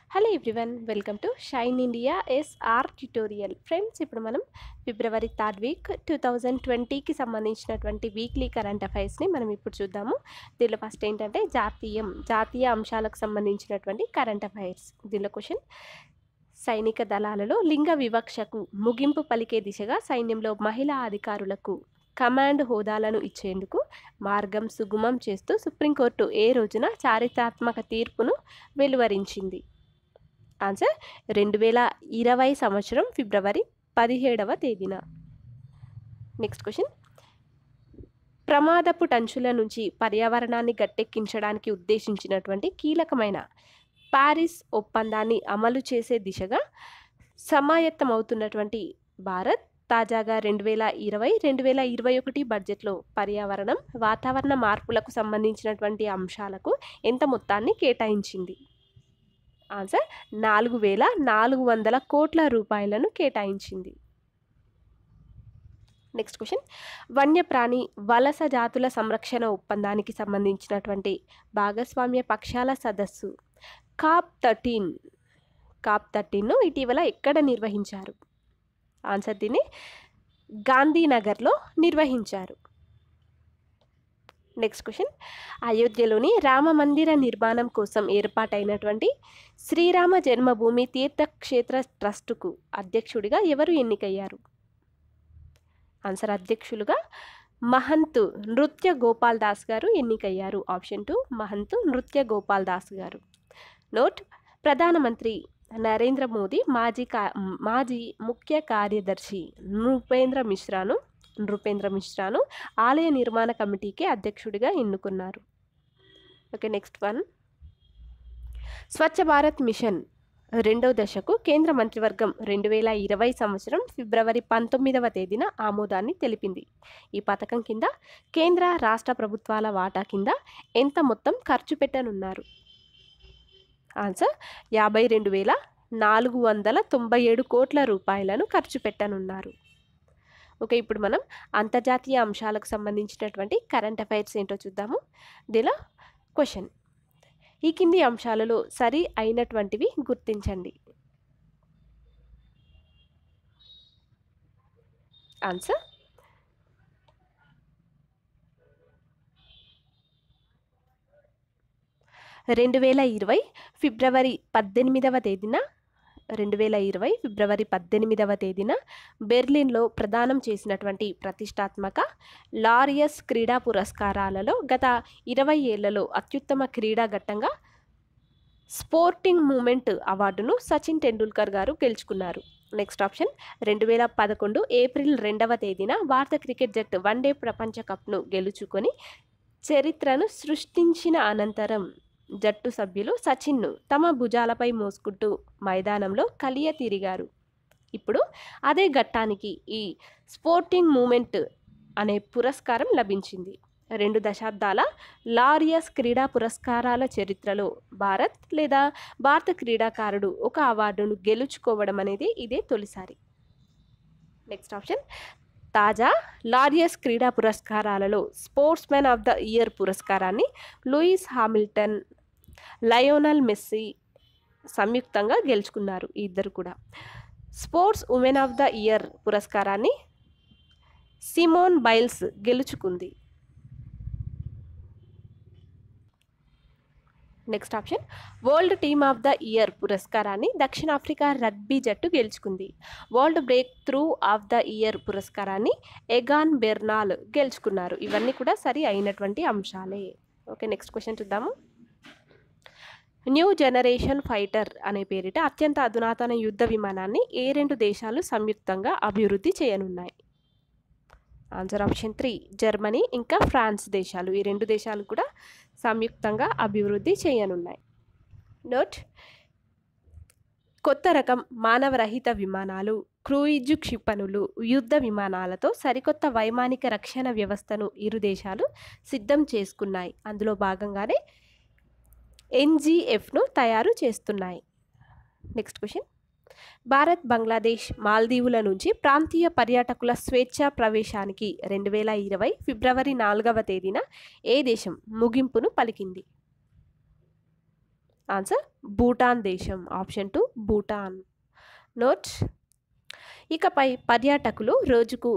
hello everyone welcome to Shine India SR tutorial friends ఇప్పుడు మనం February third week two thousand ట్వంటీకి సంబంధించినటువంటి weekly current అఫైర్స్ని మనం ఇప్పుడు చూద్దాము దీనిలో ఫస్ట్ ఏంటంటే జాతీయం జాతీయ అంశాలకు సంబంధించినటువంటి కరెంట్ అఫైర్స్ దీనిలో క్వశ్చన్ సైనిక దళాలలో లింగ వివక్షకు ముగింపు పలికే దిశగా సైన్యంలో మహిళా అధికారులకు కమాండ్ హోదాలను ఇచ్చేందుకు మార్గం సుగమం చేస్తూ సుప్రీంకోర్టు ఏ రోజున చారిత్రాత్మక తీర్పును వెలువరించింది ఆన్సర్ రెండు వేల ఇరవై సంవత్సరం ఫిబ్రవరి పదిహేడవ తేదీన నెక్స్ట్ క్వశ్చన్ ప్రమాదపు టంచుల నుంచి పర్యావరణాన్ని గట్టెక్కించడానికి ఉద్దేశించినటువంటి కీలకమైన పారిస్ ఒప్పందాన్ని అమలు చేసే దిశగా సమాయత్తమవుతున్నటువంటి భారత్ తాజాగా రెండు వేల ఇరవై రెండు వేల ఇరవై ఒకటి బడ్జెట్లో పర్యావరణం వాతావరణ మార్పులకు సంబంధించినటువంటి అంశాలకు ఎంత మొత్తాన్ని కేటాయించింది ఆన్సర్ నాలుగు వేల నాలుగు వందల కోట్ల రూపాయలను కేటాయించింది నెక్స్ట్ క్వశ్చన్ వన్యప్రాణి వలస జాతుల సంరక్షణ ఒప్పందానికి సంబంధించినటువంటి భాగస్వామ్య పక్షాల సదస్సు కాప్ థర్టీన్ కాప్ థర్టీన్ను ఇటీవల ఎక్కడ నిర్వహించారు ఆన్సర్ దీన్ని గాంధీనగర్లో నిర్వహించారు నెక్స్ట్ క్వశ్చన్ అయోధ్యలోని రామ మందిర నిర్మాణం కోసం ఏర్పాటైనటువంటి శ్రీరామ జన్మభూమి తీర్థక్షేత్ర ట్రస్టుకు అధ్యక్షుడిగా ఎవరు ఎన్నికయ్యారు ఆన్సర్ అధ్యక్షులుగా మహంత్ నృత్య గోపాల్ దాస్ గారు ఎన్నికయ్యారు ఆప్షన్ టూ మహంత్ నృత్య గోపాల్ దాస్ గారు నోట్ ప్రధానమంత్రి నరేంద్ర మోదీ మాజీ కా మాజీ ముఖ్య కార్యదర్శి నృపేంద్ర మిశ్రాను నృపేంద్ర మిశ్రాను ఆలయ నిర్మాణ కమిటీకి అధ్యక్షుడిగా ఎన్నుకున్నారు okay next one Swachh Bharat mission రెండవ దశకు కేంద్ర మంత్రివర్గం రెండు వేల ఇరవై సంవత్సరం ఫిబ్రవరి పంతొమ్మిదవ తేదీన ఆమోదాన్ని తెలిపింది ఈ పథకం కింద కేంద్ర రాష్ట్ర ప్రభుత్వాల వాటా కింద ఎంత మొత్తం ఖర్చు పెట్టనున్నారు ఆన్సర్ యాభై రెండు వేల నాలుగు వందల తొంభై ఏడు కోట్ల రూపాయలను ఖర్చు పెట్టనున్నారు ఓకే ఇప్పుడు మనం అంతర్జాతీయ అంశాలకు సంబంధించినటువంటి కరెంట్ అఫైర్స్ ఏంటో చూద్దాము దీనిలో క్వశ్చన్ ఈ కింది అంశాలలో సరి అయినటువంటివి గుర్తించండి ఆన్సర్ రెండు వేల ఇరవై ఫిబ్రవరి పద్దెనిమిదవ తేదీన రెండు వేల ఇరవై ఫిబ్రవరి పద్దెనిమిదవ తేదీన బెర్లిన్లో ప్రదానం చేసినటువంటి ప్రతిష్టాత్మక లారియస్ క్రీడా పురస్కారాలలో గత ఇరవై ఏళ్లలో అత్యుత్తమ క్రీడా ఘట్టంగా స్పోర్టింగ్ మూమెంట్ అవార్డును సచిన్ టెండూల్కర్ గారు గెలుచుకున్నారు నెక్స్ట్ ఆప్షన్ రెండు వేల పదకొండు ఏప్రిల్ రెండవ తేదీన భారత క్రికెట్ జట్టు వన్డే ప్రపంచ కప్ను గెలుచుకొని చరిత్రను సృష్టించిన అనంతరం జట్టు సభ్యులు సచిన్ను తమ భుజాలపై మోసుకుంటూ మైదానంలో కలియ తిరిగారు ఇప్పుడు అదే ఘట్టానికి ఈ స్పోర్టింగ్ మూమెంట్ అనే పురస్కారం లభించింది రెండు దశాబ్దాల లారియస్ క్రీడా పురస్కారాల చరిత్రలో భారత్ లేదా భారత క్రీడాకారుడు ఒక అవార్డును గెలుచుకోవడం అనేది ఇదే తొలిసారి నెక్స్ట్ ఆప్షన్ తాజా లారియస్ క్రీడా పురస్కారాలలో sportsman of the year పురస్కారాన్ని లూయిస్ హామిల్టన్ లయోనల్ మెస్సీ సంయుక్తంగా గెలుచుకున్నారు ఈ ఇద్దరు కూడా sportswoman of the year పురస్కారాన్ని సిమోన్ బైల్స్ గెలుచుకుంది next option world team of the year పురస్కారాన్ని దక్షిణాఫ్రికా రగ్బీ జట్టు గెలుచుకుంది world breakthrough of the year పురస్కారాన్ని ఎగాన్ బెర్నాల్ గెలుచుకున్నారు ఇవన్నీ కూడా సరి అయినటువంటి అంశాలే ఓకే నెక్స్ట్ క్వశ్చన్ చూద్దాము న్యూ జనరేషన్ ఫైటర్ అనే పేరిట అత్యంత అధునాతన యుద్ధ విమానాన్ని ఏ రెండు దేశాలు సంయుక్తంగా అభివృద్ధి చేయనున్నాయి ఆన్సర్ ఆప్షన్ త్రీ జర్మనీ ఇంకా ఫ్రాన్స్ దేశాలు ఈ రెండు దేశాలు కూడా సంయుక్తంగా అభివృద్ధి చేయనున్నాయి నోట్ కొత్త రకం మానవరహిత విమానాలు క్రూయిజు క్షిపణులు యుద్ధ విమానాలతో సరికొత్త వైమానిక రక్షణ వ్యవస్థను ఇరు దేశాలు సిద్ధం చేసుకున్నాయి అందులో భాగంగానే ఎన్జీఎఫ్ను తయారు చేస్తున్నాయి నెక్స్ట్ క్వశ్చన్ భారత్ బంగ్లాదేశ్ మాల్దీవుల నుంచి ప్రాంతీయ పర్యాటకుల స్వేచ్ఛా ప్రవేశానికి రెండు వేల ఇరవై ఫిబ్రవరి నాలుగవ తేదీన ఏ దేశం ముగింపును పలికింది ఆన్సర్ భూటాన్ దేశం ఆప్షన్ టూ భూటాన్ నోట్ ఇకపై పర్యాటకులు రోజుకు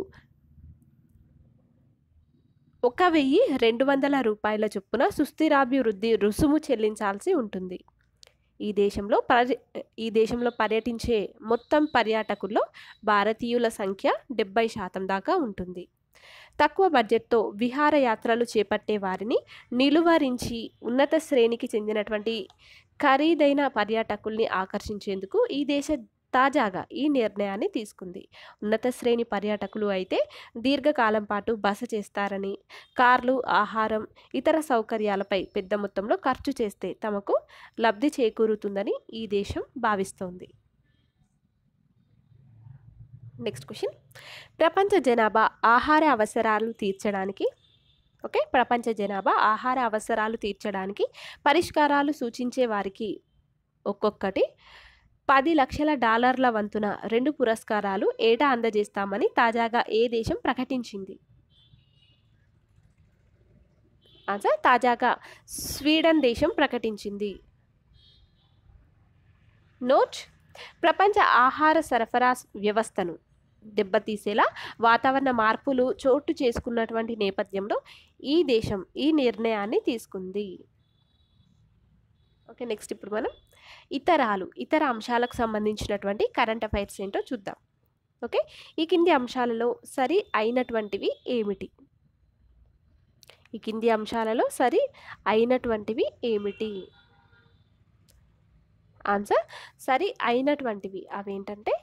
ఒక వెయ్యి రెండు వందల రూపాయల చొప్పున సుస్థిరాభివృద్ధి రుసుము చెల్లించాల్సి ఉంటుంది ఈ దేశంలో పర్య ఈ దేశంలో పర్యటించే మొత్తం పర్యాటకుల్లో భారతీయుల సంఖ్య డెబ్బై శాతం దాకా ఉంటుంది తక్కువ బడ్జెట్తో విహారయాత్రలు చేపట్టే వారిని నిలువరించి ఉన్నత శ్రేణికి చెందినటువంటి ఖరీదైన పర్యాటకుల్ని ఆకర్షించేందుకు ఈ దేశ తాజాగా ఈ నిర్ణయాన్ని తీసుకుంది ఉన్నత శ్రేణి పర్యాటకులు అయితే దీర్ఘకాలం పాటు బస చేస్తారని కార్లు ఆహారం ఇతర సౌకర్యాలపై పెద్ద మొత్తంలో ఖర్చు చేస్తే తమకు లబ్ధి చేకూరుతుందని ఈ దేశం భావిస్తోంది నెక్స్ట్ క్వశ్చన్ ప్రపంచ జనాభా ఆహార అవసరాలు తీర్చడానికి ఓకే ప్రపంచ జనాభా ఆహార అవసరాలు తీర్చడానికి పరిష్కారాలు సూచించే వారికి ఒక్కొక్కటి పది లక్షల డాలర్ల వంతున రెండు పురస్కారాలు ఏటా అందజేస్తామని తాజాగా ఏ దేశం ప్రకటించింది ఆన్సర్ తాజాగా స్వీడన్ దేశం ప్రకటించింది నోట్ ప్రపంచ ఆహార సరఫరా వ్యవస్థను దెబ్బతీసేలా వాతావరణ మార్పులు చోటు చేసుకున్నటువంటి నేపథ్యంలో ఈ దేశం ఈ నిర్ణయాన్ని తీసుకుంది ఓకే నెక్స్ట్ ఇప్పుడు మనం ఇతరాలు ఇతర అంశాలకు సంబంధించినటువంటి కరెంట్ అఫైర్స్ ఏంటో చూద్దాం ఓకే ఈ కింది అంశాలలో సరి అయినటువంటివి ఏమిటి ఈ కింది అంశాలలో సరి అయినటువంటివి ఏమిటి ఆన్సర్ సరి అయినటువంటివి అవేంటంటే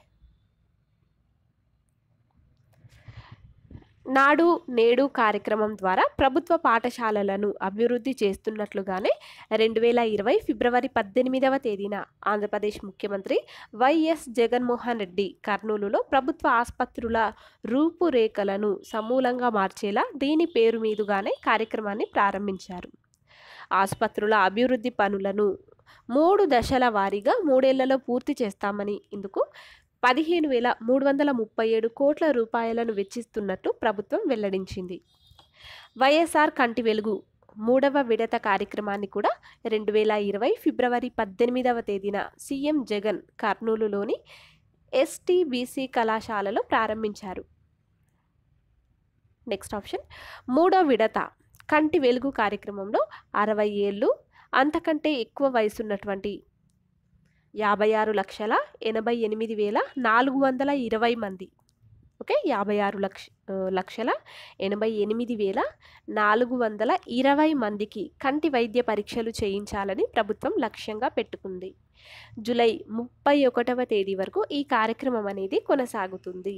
నాడు నేడు కార్యక్రమం ద్వారా ప్రభుత్వ పాఠశాలలను అభివృద్ధి చేస్తున్నట్లుగానే రెండు వేల ఇరవై ఫిబ్రవరి పద్దెనిమిదవ తేదీన ఆంధ్రప్రదేశ్ ముఖ్యమంత్రి వైఎస్ జగన్మోహన్ రెడ్డి కర్నూలులో ప్రభుత్వ ఆసుపత్రుల రూపురేఖలను సమూలంగా మార్చేలా దీని పేరు మీదుగానే కార్యక్రమాన్ని ప్రారంభించారు ఆసుపత్రుల అభివృద్ధి పనులను మూడు దశల వారీగా మూడేళ్లలో పూర్తి చేస్తామని ఇందుకు పదిహేను వేల మూడు వందల ముప్పై ఏడు కోట్ల రూపాయలను వెచ్చిస్తున్నట్టు ప్రభుత్వం వెల్లడించింది వైఎస్ఆర్ కంటి వెలుగు మూడవ విడత కార్యక్రమాన్ని కూడా రెండు వేల ఇరవై ఫిబ్రవరి పద్దెనిమిదవ తేదీన సీఎం జగన్ కర్నూలులోని ఎస్టీబీసీ కళాశాలలో ప్రారంభించారు నెక్స్ట్ ఆప్షన్ మూడో విడత కంటి వెలుగు కార్యక్రమంలో అరవై ఏళ్ళు అంతకంటే ఎక్కువ వయసున్నటువంటి యాభై ఆరు లక్షల ఎనభై ఎనిమిది వేల నాలుగు వందల ఇరవై మంది ఓకే యాభై ఆరు లక్ష ఆ, లక్షల ఎనభై ఎనిమిది వేల నాలుగు వందల ఇరవై మందికి కంటి వైద్య పరీక్షలు చేయించాలని ప్రభుత్వం లక్ష్యంగా పెట్టుకుంది జూలై ముప్పై ఒకటవ తేదీ వరకు ఈ కార్యక్రమం అనేది కొనసాగుతుంది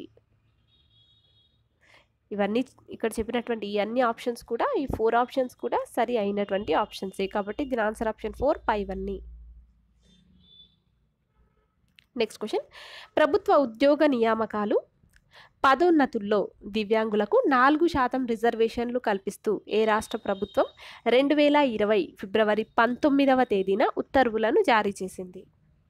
ఇవన్నీ ఇక్కడ చెప్పినటువంటి ఈ అన్ని ఆప్షన్స్ కూడా ఈ ఫోర్ ఆప్షన్స్ కూడా సరి అయినటువంటి ఆప్షన్సే కాబట్టి దీని ఆన్సర్ ఆప్షన్ ఫోర్ పైవన్నీ నెక్స్ట్ క్వశ్చన్ ప్రభుత్వ ఉద్యోగ నియామకాలు పదోన్నతుల్లో దివ్యాంగులకు నాలుగు శాతం రిజర్వేషన్లు కల్పిస్తూ ఏ రాష్ట్ర ప్రభుత్వం రెండు వేల ఇరవై ఫిబ్రవరి పంతొమ్మిదవ తేదీన ఉత్తర్వులను జారీ చేసింది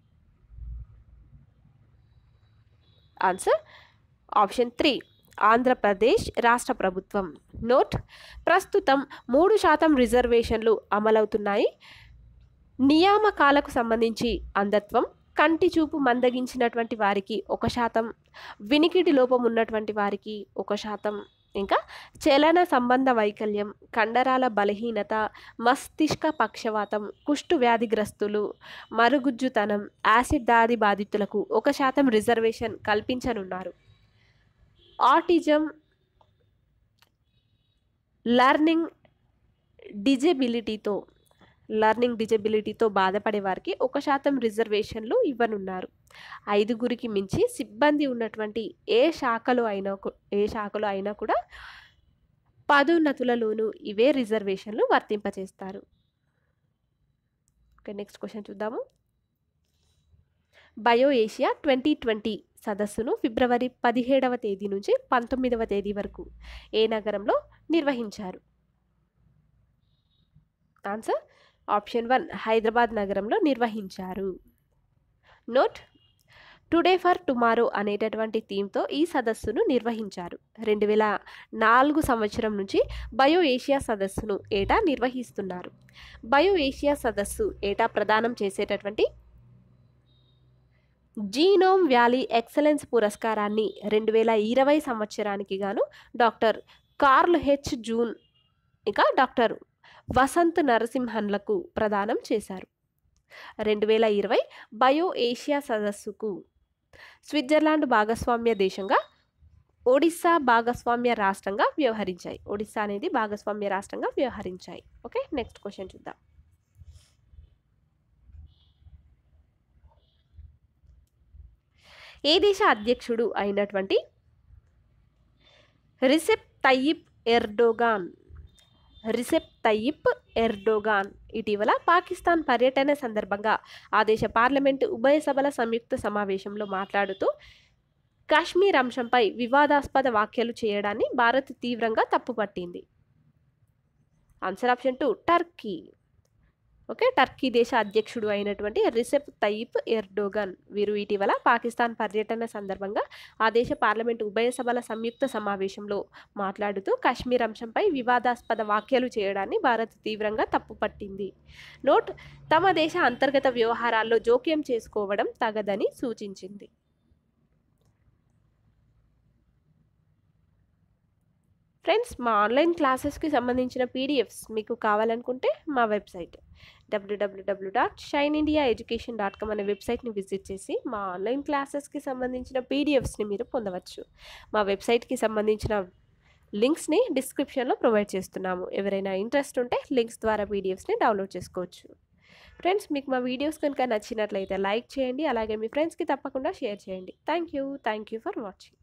ఆన్సర్ ఆప్షన్ త్రీ ఆంధ్రప్రదేశ్ రాష్ట్ర ప్రభుత్వం నోట్ ప్రస్తుతం మూడు శాతం రిజర్వేషన్లు అమలవుతున్నాయి నియామకాలకు సంబంధించి అంధత్వం కంటి చూపు మందగించినటువంటి వారికి ఒక శాతం వినికిడి లోపం ఉన్నటువంటి వారికి ఒక శాతం ఇంకా చలన సంబంధ వైకల్యం కండరాల బలహీనత మస్తిష్క పక్షవాతం కుష్టు వ్యాధిగ్రస్తులు మరుగుజ్జుతనం యాసిడ్ దాడి బాధితులకు ఒక శాతం రిజర్వేషన్ కల్పించనున్నారు ఆటిజం లర్నింగ్ డిజబిలిటీతో లర్నింగ్ డిజబిలిటీతో బాధపడే వారికి ఒక శాతం రిజర్వేషన్లు ఇవ్వనున్నారు ఐదుగురికి మించి సిబ్బంది ఉన్నటువంటి ఏ శాఖలో అయినా కు- ఏ శాఖలో అయినా కూడా పదోన్నతులలోనూ ఇవే రిజర్వేషన్లు వర్తింపచేస్తారు ఓకే నెక్స్ట్ క్వశ్చన్ చూద్దాము బయో ఏషియా ట్వంటీ ట్వంటీ సదస్సును ఫిబ్రవరి పదిహేడవ తేదీ నుంచి పంతొమ్మిదవ తేదీ వరకు ఏ నగరంలో నిర్వహించారు ఆన్సర్ ఆప్షన్ వన్ హైదరాబాద్ నగరంలో నిర్వహించారు నోట్ టుడే ఫర్ టుమారో అనేటటువంటి థీమ్తో ఈ సదస్సును నిర్వహించారు రెండు వేల నాలుగు సంవత్సరం నుంచి బయో ఏషియా సదస్సును ఏటా నిర్వహిస్తున్నారు బయో ఏషియా సదస్సు ఏటా ప్రదానం చేసేటటువంటి జీనోమ్ వ్యాలీ ఎక్సలెన్స్ పురస్కారాన్ని రెండు వేల ఇరవై సంవత్సరానికి గాను డాక్టర్ కార్ల్ హెచ్ జూన్ ఇక డాక్టర్ వసంత్ నరసింహన్లకు ప్రదానం చేశారు రెండు వేల ఇరవై బయో ఏషియా సదస్సుకు స్విట్జర్లాండ్ భాగస్వామ్య దేశంగా ఒడిస్సా భాగస్వామ్య రాష్ట్రంగా వ్యవహరించాయి ఒడిస్సా అనేది భాగస్వామ్య రాష్ట్రంగా వ్యవహరించాయి ఓకే నెక్స్ట్ క్వశ్చన్ చూద్దాం ఏ దేశ అధ్యక్షుడు అయినటువంటి Recep Tayyip Erdogan Recep Tayyip Erdogan ఇటీవల పాకిస్తాన్ పర్యటన సందర్భంగా ఆ దేశ పార్లమెంటు ఉభయ సభల సంయుక్త సమావేశంలో మాట్లాడుతూ కాశ్మీర్ అంశంపై వివాదాస్పద వ్యాఖ్యలు చేయడాన్ని భారత్ తీవ్రంగా తప్పుపట్టింది answer option two Turkey okay Turkey దేశ అధ్యక్షుడు అయినటువంటి రిసెప్ తయ్యిప్ ఎర్డోగన్ వీరు ఇటీవల పాకిస్తాన్ పర్యటన సందర్భంగా ఆ దేశ పార్లమెంటు ఉభయ సభల సంయుక్త సమావేశంలో మాట్లాడుతూ కాశ్మీర్ అంశంపై వివాదాస్పద వ్యాఖ్యలు చేయడాన్ని భారత్ తీవ్రంగా తప్పుపట్టింది నోట్ తమ దేశ అంతర్గత వ్యవహారాల్లో జోక్యం చేసుకోవడం తగదని సూచించింది ఫ్రెండ్స్ మా ఆన్లైన్ క్లాసెస్కి సంబంధించిన పీడిఎఫ్స్ మీకు కావాలనుకుంటే మా వెబ్సైట్ డబ్ల్యూడబ్ల్యూడబ్ల్యూ dot Shine India education dot com అనే వెబ్సైట్ని విజిట్ చేసి మా ఆన్లైన్ క్లాసెస్కి సంబంధించిన పీడిఎఫ్స్ని మీరు పొందవచ్చు మా వెబ్సైట్కి సంబంధించిన లింక్స్ని డిస్క్రిప్షన్లో ప్రొవైడ్ చేస్తున్నాము ఎవరైనా ఇంట్రెస్ట్ ఉంటే లింక్స్ ద్వారా పీడిఎఫ్స్ని డౌన్లోడ్ చేసుకోవచ్చు ఫ్రెండ్స్ మీకు మా వీడియోస్ కనుక నచ్చినట్లయితే లైక్ చేయండి అలాగే మీ ఫ్రెండ్స్కి తప్పకుండా షేర్ చేయండి thank you thank you for watching